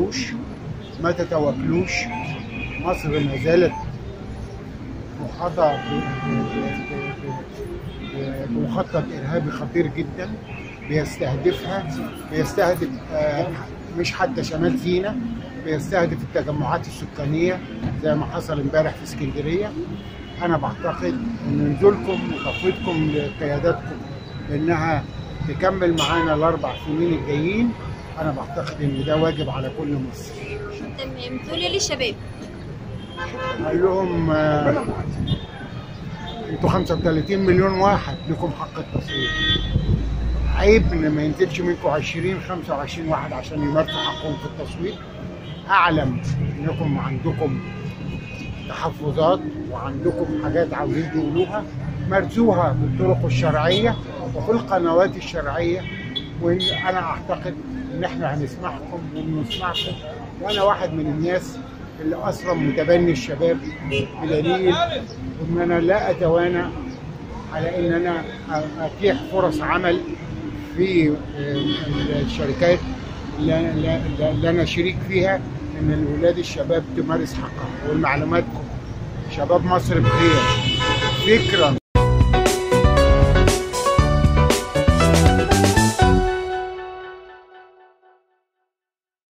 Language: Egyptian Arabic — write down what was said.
تخافوش ما تتوكلوش مصر ما زالت محاطة ب- ب- ب- ب- بمخطط إرهابي خطير جدا بيستهدفها بيستهدف آه، مش حتى شمال سيناء بيستهدف التجمعات السكانية زي ما حصل امبارح في اسكندرية أنا بعتقد إن نزولكم وتفويضكم لقياداتكم بإنها تكمل معانا الأربع سنين الجايين أنا بعتقد إن ده واجب على كل مصري تمام تقول ايه للشباب قال لهم آه، انتوا 35 مليون واحد لكم حق التصويت عيب ان ما ينزلش منكم 20 25 واحد عشان يمارسوا حقهم في التصويت اعلم انكم عندكم تحفظات وعندكم حاجات عاوزين تقولوها مارسوها بالطرق الشرعيه وفي القنوات الشرعيه وانا اعتقد ان احنا هنسمعكم ونسمعكم وانا واحد من الناس اللي اصلا متبني الشباب بدليل ان انا لا اتوانى على ان انا اتيح فرص عمل في الشركات اللي اللي- اللي انا شريك فيها ان الولاد الشباب تمارس حقها والمعلوماتكم شباب مصر بخير فكرا